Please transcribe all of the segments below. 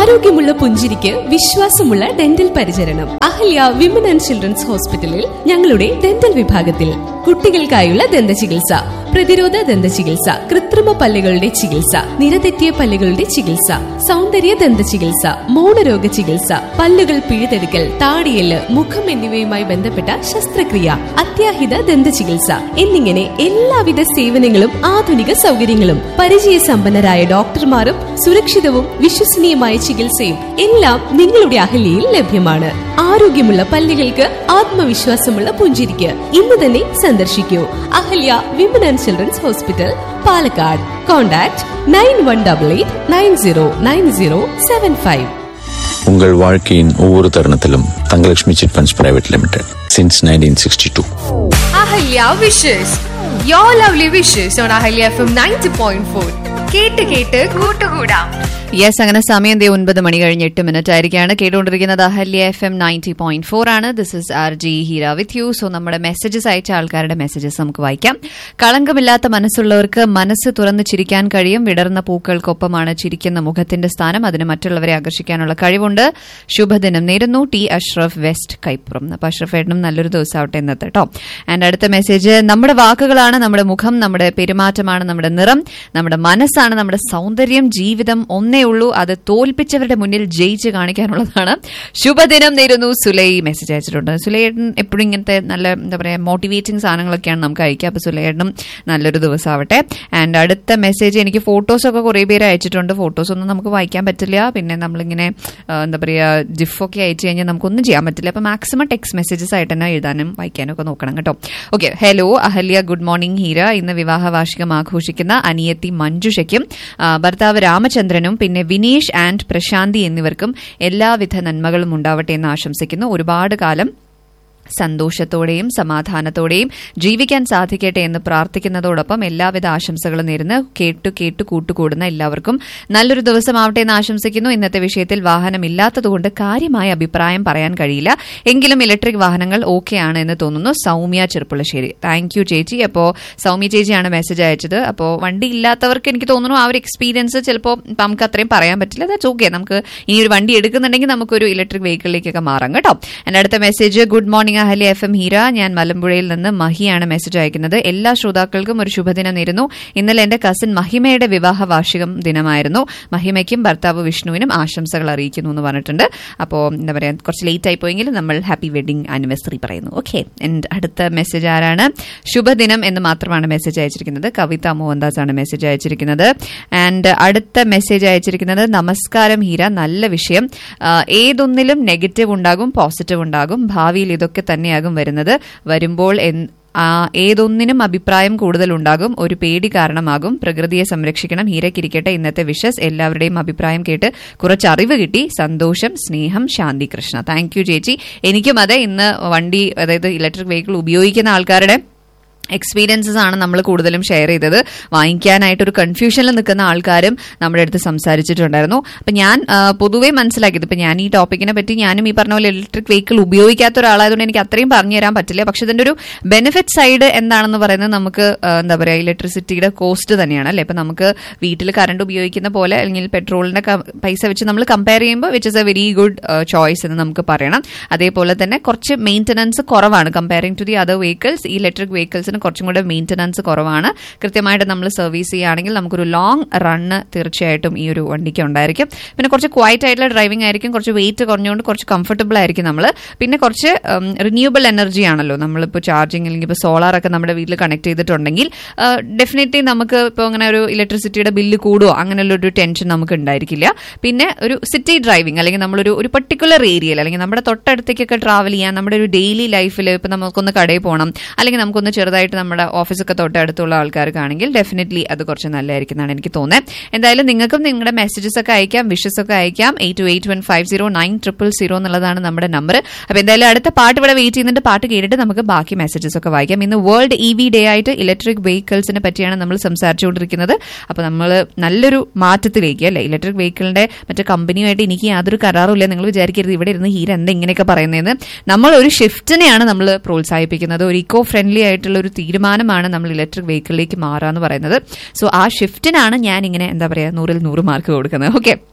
ആരോഗ്യമുള്ള പുഞ്ചിരിക്ക് വിശ്വാസമുള്ള ഡെന്റൽ പരിചരണം അഹല്യ വിമൻ ആൻഡ് ചിൽഡ്രൻസ് ഹോസ്പിറ്റലിൽ ഞങ്ങളുടെ ഡെന്റൽ വിഭാഗത്തിൽ കുട്ടികൾക്കായുള്ള ദന്ത ചികിത്സ പ്രതിരോധ ദന്ത ചികിത്സ കൃത്രിമ പല്ലുകളുടെ ചികിത്സ നിരതെറ്റിയ പല്ലുകളുടെ ചികിത്സ സൗന്ദര്യ ദന്ത ചികിത്സ മൗനരോഗ ചികിത്സ പല്ലുകൾ പിഴുതെടുക്കൽ താടിയല് മുഖം എന്നിവയുമായി ബന്ധപ്പെട്ട ശസ്ത്രക്രിയ അത്യാഹിത ദന്ത ചികിത്സ എന്നിങ്ങനെ എല്ലാവിധ സേവനങ്ങളും ആധുനിക സൗകര്യങ്ങളും പരിചയസമ്പന്നരായ ഡോക്ടർമാരും സുരക്ഷിതവും വിശ്വസനീയമായ ചികിത്സയും എല്ലാം നിങ്ങളുടെ അഹല്യയിൽ ലഭ്യമാണ് ആരോഗ്യമുള്ള പല്ലുകൾക്ക് ആത്മവിശ്വാസമുള്ള പുഞ്ചിരിക്ക് ഇന്ന് തന്നെ സന്ദർശിക്കൂ Ahalya women and children's hospital Palakkad contact nine one double eight nine zero nine zero seven five உங்கள் வாழ்க்கையின் ஒவ்வொரு தருணத்திலும் Thangalakshmi chit funds private limited since nineteen sixty two Ahalya wishes your lovely wishes on Ahalya F M ninety point four കേട്ട് കേട്ട് കൂട്ടുകൂടാം yes അങ്ങനെ സമയം ദേ ഒൻപത് മണി കഴിഞ്ഞ് എട്ട് മിനിറ്റ് ആയിരിക്കാണ് കേട്ടുകൊണ്ടിരിക്കുന്നത് Ahalya F M ninety point four ആണ് this is R G Heera with you so നമ്മുടെ മെസ്സേജസ് അയച്ച ആൾക്കാരുടെ മെസ്സേജസ് നമുക്ക് വായിക്കാം കളങ്കമില്ലാത്ത മനസ്സുള്ളവർക്ക് മനസ്സ് തുറന്ന് ചിരിക്കാൻ കഴിയും വിടർന്ന പൂക്കൾക്കൊപ്പമാണ് ചിരിക്കുന്ന മുഖത്തിന്റെ സ്ഥാനം അതിന് മറ്റുള്ളവരെ ആകർഷിക്കാനുള്ള കഴിവുണ്ട് ശുഭദിനം നേരുന്നു ടി അഷ്റഫ് വെസ്റ്റ് കൈപ്പുറം അപ്പൊ അഷ്റഫ് ഏട്ടനും നല്ലൊരു ദിവസം ആവട്ടെ ഇന്നത്തെ കേട്ടോ ആൻഡ് അടുത്ത മെസ്സേജ് നമ്മുടെ വാക്കുകളാണ് നമ്മുടെ മുഖം നമ്മുടെ പെരുമാറ്റമാണ് നമ്മുടെ നിറം നമ്മുടെ മനസ്സാണ് നമ്മുടെ സൗന്ദര്യം ജീവിതം ഒന്നേ ഉള്ളൂ അത് തോൽപ്പിച്ചവരുടെ മുന്നിൽ ജയിച്ച് കാണിക്കാനുള്ളതാണ് ശുഭദിനം നേരുന്നു സുലൈ മെസ്സേജ് അയച്ചിട്ടുണ്ട് സുലൈയേട്ടൻ എപ്പോഴും ഇങ്ങനത്തെ നല്ല എന്താ പറയാ മോട്ടിവേറ്റിംഗ് സാധനങ്ങളൊക്കെയാണ് നമുക്ക് അയക്കുക അപ്പൊ സുലൈയേട്ടനും നല്ലൊരു ദിവസം ആവട്ടെ ആൻഡ് അടുത്ത മെസ്സേജ് എനിക്ക് ഫോട്ടോസ് ഒക്കെ കുറെ പേര് അയച്ചിട്ടുണ്ട് ഫോട്ടോസ് ഒന്നും നമുക്ക് വായിക്കാൻ പറ്റില്ല പിന്നെ നമ്മളിങ്ങനെ ആ, എന്താ പറയാ ജിഫൊക്കെ അയച്ചു കഴിഞ്ഞാൽ നമുക്കൊന്നും ചെയ്യാൻ പറ്റില്ല അപ്പൊ മാക്സിമം ടെക്സ്റ്റ് മെസ്സേജസ് ആയിട്ട് തന്നെ എഴുതാനും വായിക്കാനും ഒക്കെ നോക്കണം കേട്ടോ okay hello Ahalya good morning Heera ഇന്ന് വിവാഹ വാർഷികം ആഘോഷിക്കുന്ന അനിയത്തി മഞ്ജുഷയ്ക്കും ആ, ഭർത്താവ് രാമചന്ദ്രനും പിന്നെ വിനീഷ് ആൻഡ് പ്രശാന്തി എന്നിവർക്കും എല്ലാവിധ നന്മകളും ഉണ്ടാവട്ടെ എന്ന് ആശംസിക്കുന്നു ഒരുപാട് കാലം സന്തോഷത്തോടെയും സമാധാനത്തോടെയും ജീവിക്കാൻ സാധിക്കട്ടെ എന്ന് പ്രാർത്ഥിക്കുന്നതോടൊപ്പം എല്ലാവിധ ആശംസകളും നേരുന്ന കേട്ടു കേട്ടു കൂട്ടുകൂടുന്ന എല്ലാവർക്കും നല്ലൊരു ദിവസമാവട്ടെ എന്ന് ആശംസിക്കുന്നു ഇന്നത്തെ വിഷയത്തിൽ വാഹനമില്ലാത്തതുകൊണ്ട് കാര്യമായ അഭിപ്രായം പറയാൻ കഴിയില്ല എങ്കിലും ഇലക്ട്രിക് വാഹനങ്ങൾ ഓക്കെ ആണ് എന്ന് തോന്നുന്നു സൗമ്യ ചെറുപ്പുളശ്ശേരി താങ്ക് യു ചേച്ചി അപ്പോൾ സൗമ്യ ചേച്ചിയാണ് മെസ്സേജ് അയച്ചത് അപ്പോൾ വണ്ടി ഇല്ലാത്തവർക്ക് എനിക്ക് തോന്നുന്നു ആ ഒരു എക്സ്പീരിയൻസ് ചിലപ്പോൾ നമുക്ക് അത്രയും പറയാൻ പറ്റില്ല ദാറ്റ്സ് ഓക്കെ നമുക്ക് ഇനി ഒരു വണ്ടി എടുക്കുന്നുണ്ടെങ്കിൽ നമുക്കൊരു ഇലക്ട്രിക് വെഹിക്കിളിലേക്കൊക്കെ മാറാം കേട്ടോ എൻ്റെ അടുത്ത message good morning Ahalya F M Heera ഞാൻ മലമ്പുഴയിൽ നിന്ന് മഹിയാണ് മെസ്സേജ് അയക്കുന്നത് എല്ലാ ശ്രോതാക്കൾക്കും ഒരു ശുഭദിനം നേരുന്നു ഇന്നലെ എന്റെ കസിൻ മഹിമയുടെ വിവാഹ വാർഷികം ദിനമായിരുന്നു മഹിമയ്ക്കും ഭർത്താവ് വിഷ്ണുവിനും ആശംസകൾ അറിയിക്കുന്നു എന്ന് പറഞ്ഞിട്ടുണ്ട് അപ്പോൾ എന്താ പറയാ കുറച്ച് ലേറ്റ് ആയി പോയെങ്കിലും നമ്മൾ ഹാപ്പി വെഡിങ് ആനിവേഴ്സറി പറയുന്നു ഓക്കെ ആൻഡ് അടുത്ത മെസ്സേജ് ആരാണ് ശുഭദിനം എന്ന് മാത്രമാണ് മെസ്സേജ് അയച്ചിരിക്കുന്നത് കവിത മോഹൻദാസ് ആണ് മെസ്സേജ് അയച്ചിരിക്കുന്നത് ആൻഡ് അടുത്ത മെസ്സേജ് അയച്ചിരിക്കുന്നത് നമസ്കാരം ഹീര നല്ല വിഷയം ആ, ഏതൊന്നിലും നെഗറ്റീവ് ഉണ്ടാകും പോസിറ്റീവ് ഉണ്ടാകും ഭാവിയിൽ ഇതൊക്കെ തന്നെയാകും വരുന്നത് വരുമ്പോൾ എൻ- ആ, ഏതൊന്നിനും അഭിപ്രായം കൂടുതൽ ഉണ്ടാകും ഒരു പേടി കാരണമാകും പ്രകൃതിയെ സംരക്ഷിക്കണം ഹീരക്കിരിക്കട്ടെ ഇന്നത്തെ വിഷസ് എല്ലാവരുടെയും അഭിപ്രായം കേട്ട് കുറച്ച് അറിവ് കിട്ടി സന്തോഷം സ്നേഹം ശാന്തി കൃഷ്ണ താങ്ക് യു ചേച്ചി എനിക്കും അതെ ഇന്ന് വണ്ടി അതായത് ഇലക്ട്രിക് വെഹിക്കിൾ ഉപയോഗിക്കുന്ന ആൾക്കാരുടെ എക്സ്പീരിയൻസസ് ആണ് നമ്മൾ കൂടുതലും ഷെയർ ചെയ്തത് വാങ്ങിക്കാനായിട്ട് ഒരു കൺഫ്യൂഷനിൽ നിൽക്കുന്ന ആൾക്കാരും നമ്മുടെ അടുത്ത് സംസാരിച്ചിട്ടുണ്ടായിരുന്നു അപ്പൊ ഞാൻ ആ, പൊതുവേ മനസ്സിലാക്കിയത് ഇപ്പൊ ഞാൻ ഈ ടോപ്പിക്കിനെ പറ്റി ഞാനും ഈ പറഞ്ഞ പോലെ ഇലക്ട്രിക് വെഹിക്കിൾ ഉപയോഗിക്കാത്ത ഒരാളായതുകൊണ്ട് എനിക്ക് അത്രയും പറഞ്ഞു തരാൻ പറ്റില്ല പക്ഷെ ഇതിന്റെ ഒരു ബെനിഫിറ്റ് സൈഡ് എന്താണെന്ന് പറയുന്നത് നമുക്ക് ആ, എന്താ പറയുക ഇലക്ട്രിസിറ്റിയുടെ കോസ്റ്റ് തന്നെയാണ് അല്ലെ ഇപ്പൊ നമുക്ക് വീട്ടിൽ കറണ്ട് ഉപയോഗിക്കുന്ന പോലെ അല്ലെങ്കിൽ പെട്രോളിന്റെ ക- പൈസ വെച്ച് നമ്മൾ കമ്പയർ ചെയ്യുമ്പോൾ which is a very good choice എന്ന് നമുക്ക് പറയണം അതേപോലെ തന്നെ കുറച്ച് മെയിൻ്റനൻസ് കുറവാണ് comparing to the other vehicles ഈ ഇലക്ട്രിക് വെഹിക്കിൾസിന് കുറച്ചും കൂടെ മെയിൻ്റനൻസ് കുറവാണ് കൃത്യമായിട്ട് നമ്മൾ സർവീസ് ചെയ്യുകയാണെങ്കിൽ നമുക്കൊരു ലോങ് റണ്ണ് തീർച്ചയായിട്ടും ഈ ഒരു വണ്ടിക്ക് ഉണ്ടായിരിക്കും പിന്നെ കുറച്ച് ക്വയറ്റ് ആയിട്ടുള്ള ഡ്രൈവിംഗ് ആയിരിക്കും കുറച്ച് വെയിറ്റ് കുറഞ്ഞുകൊണ്ട് കുറച്ച് കംഫർട്ടബിൾ ആയിരിക്കും നമ്മൾ പിന്നെ കുറച്ച് റിന്യൂവബിൾ എനർജി ആണല്ലോ നമ്മളിപ്പോൾ ചാർജിങ് അല്ലെങ്കിൽ ഇപ്പോൾ സോളാർ ഒക്കെ നമ്മുടെ വീട്ടിൽ കണക്ട് ചെയ്തിട്ടുണ്ടെങ്കിൽ ഡെഫിനറ്റ്ലി നമുക്ക് ഇപ്പോൾ അങ്ങനെ ഒരു ഇലക്ട്രിസിറ്റിയുടെ ബില്ല് കൂടുമോ അങ്ങനെയുള്ള ഒരു ടെൻഷൻ നമുക്ക് ഉണ്ടായിരിക്കില്ല പിന്നെ ഒരു സിറ്റി ഡ്രൈവിംഗ് അല്ലെങ്കിൽ നമ്മളൊരു ഒരു പർട്ടിക്കുലർ ഏരിയയിൽ അല്ലെങ്കിൽ നമ്മുടെ തൊട്ടടുത്തേക്കൊക്കെ ട്രാവൽ ചെയ്യാൻ നമ്മുടെ ഒരു ഡെയിലി ലൈഫിൽ ഇപ്പം നമുക്കൊന്ന് കടയിൽ പോകണം അല്ലെങ്കിൽ നമുക്കൊന്ന് ചെറുതായിട്ട് നമ്മുടെ ഓഫീസൊക്കെ തൊട്ടടുത്തുള്ള ആൾക്കാർക്കാണെങ്കിൽ ഡെഫിനറ്റ്ലി അത് കുറച്ച് നല്ലതായിരിക്കും എന്നാണ് എനിക്ക് തോന്നുന്നത് എന്തായാലും നിങ്ങൾക്കും നിങ്ങളുടെ മെസ്സേജസ് ഒക്കെ അയക്കാം വിഷസ് ഒക്കെ അയക്കാം eight two eight one five zero nine triple zero എന്നുള്ളതാണ് നമ്മുടെ നമ്പർ അപ്പോൾ എന്തായാലും അടുത്ത പാട്ട് ഇവിടെ വെയിറ്റ് ചെയ്യുന്നുണ്ട് പാട്ട് കേട്ടിട്ട് നമുക്ക് ബാക്കി മെസ്സേജസ് ഒക്കെ വായിക്കാം ഇന്ന് വേൾഡ് ഇ വി ഡേ ആയിട്ട് ഇലക്ട്രിക് വെഹിക്കിൾസിനെ പറ്റിയാണ് നമ്മൾ സംസാരിച്ചുകൊണ്ടിരിക്കുന്നത് അപ്പോൾ നമ്മൾ നല്ലൊരു മാറ്റത്തിലേക്ക് അല്ലേ ഇലക്ട്രിക് വെഹിക്കിളിന്റെ മറ്റേ കമ്പനിയുമായിട്ട് എനിക്ക് യാതൊരു കരാറും ഇല്ല നിങ്ങൾ വിചാരിക്കരുത് ഇവിടെ ഇരുന്ന് ഹീര എന്താ ഇങ്ങനെയൊക്കെ പറയുന്നതെന്ന് നമ്മൾ ഒരു ഷിഫ്റ്റിനെയാണ് നമ്മൾ പ്രോത്സാഹിപ്പിക്കുന്നത് ഒരു ഇക്കോ ഫ്രണ്ട്ലി ആയിട്ടുള്ള ഒരു തീരുമാനമാണ് നമ്മൾ ഇലക്ട്രിക് വെഹിക്കിളിലേക്ക് മാറുക എന്ന് പറയുന്നത് സോ ആ ഷിഫ്റ്റിനാണ് ഞാൻ ഇങ്ങനെ എന്താ പറയുക നൂറിൽ നൂറ് മാർക്ക് കൊടുക്കുന്നത് ഓക്കെ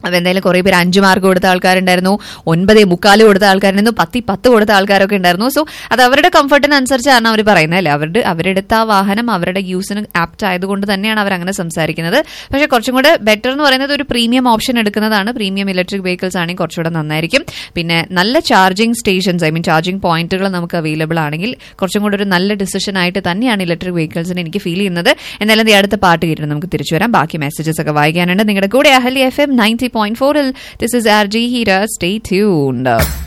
അപ്പൊ എന്തായാലും കുറെ പേര് അഞ്ചു മാർക്ക് കൊടുത്ത ആൾക്കാരുണ്ടായിരുന്നു ഒൻപതേ മുക്കാല് കൊടുത്ത ആൾക്കാരുണ്ടായിരുന്നു പത്തി പത്ത് കൊടുത്ത ആൾക്കാരൊക്കെ ഉണ്ടായിരുന്നു സോ അത് അവരുടെ കംഫർട്ടിനനുസരിച്ചാണ് അവർ പറയുന്നത് അല്ലേ അവരുടെ അവരെടുത്ത ആ വാഹനം അവരുടെ യൂസിന് ആപ്റ്റ് ആയതുകൊണ്ട് തന്നെയാണ് അവർ അങ്ങനെ സംസാരിക്കുന്നത് പക്ഷേ കുറച്ചും കൂടെ ബെറ്റർ എന്ന് പറയുന്നത് ഒരു പ്രീമിയം ഓപ്ഷൻ എടുക്കുന്നതാണ് പ്രീമിയം ഇലക്ട്രിക് വെഹിക്കിൾസ് ആണെങ്കിൽ കുറച്ചുകൂടെ നന്നായിരിക്കും പിന്നെ നല്ല charging stations I mean charging പോയിന്റുകൾ നമുക്ക് അവൈലബിൾ ആണെങ്കിൽ കുറച്ചും കൂടെ ഒരു നല്ല ഡിസിഷൻ ആയിട്ട് തന്നെയാണ് ഇലക്ട്രിക് വെഹിക്കിൾസിന് എനിക്ക് ഫീൽ ചെയ്യുന്നത് എന്നാലും ദേ അടുത്ത പാട്ട് കേട്ടിട്ട് നമുക്ക് തിരിച്ചു വരാം ബാക്കി മെസ്സേജസ് ഒക്കെ വായിക്കാനുണ്ട് നിങ്ങളുടെ കൂടെ Ahalya F M ninety point ഫോറിൽ this is R G Heera stay tuned